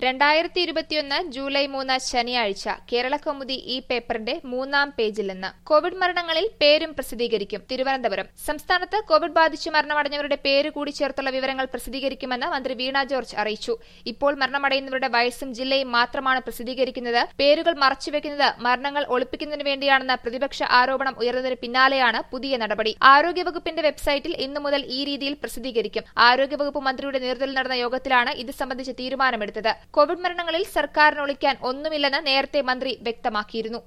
രണ്ടായിരത്തി ഇരുപത്തിയൊന്ന് ജൂലൈ മൂന്ന് ശനിയാഴ്ച കേരള കൗമുദി ഈ പേപ്പറിന്റെ മൂന്നാം പേജിൽ നിന്ന് കോവിഡ് മരണങ്ങളിൽ പേരും പ്രസിദ്ധീകരിക്കും തിരുവനന്തപുരം സംസ്ഥാനത്ത് കോവിഡ് ബാധിച്ച് മരണമടഞ്ഞവരുടെ പേര് കൂടി ചേർത്തുള്ള വിവരങ്ങൾ പ്രസിദ്ധീകരിക്കുമെന്ന് മന്ത്രി വീണ ജോർജ് അറിയിച്ചു ഇപ്പോൾ മരണമടയുന്നവരുടെ വയസ്സും ജില്ലയും മാത്രമാണ് പ്രസിദ്ധീകരിക്കുന്നത് പേരുകൾ മറച്ചുവെക്കുന്നത് മരണങ്ങൾ ഒളിപ്പിക്കുന്നതിന് വേണ്ടിയാണെന്ന പ്രതിപക്ഷ ആരോപണം ഉയർന്നതിന് പിന്നാലെയാണ് പുതിയ നടപടി ആരോഗ്യവകുപ്പിന്റെ വെബ്സൈറ്റിൽ ഇന്നു മുതൽ ഈ രീതിയിൽ പ്രസിദ്ധീകരിക്കും ആരോഗ്യവകുപ്പ് മന്ത്രിയുടെ നേതൃത്വത്തിൽ നടന്ന യോഗത്തിലാണ് ഇത് സംബന്ധിച്ച തീരുമാനമെടുത്തത് കോവിഡ് മരണങ്ങളിൽ സർക്കാരിന് ഒളിക്കാൻ ഒന്നുമില്ലെന്ന് നേരത്തെ മന്ത്രി വ്യക്തമാക്കിയിരുന്നു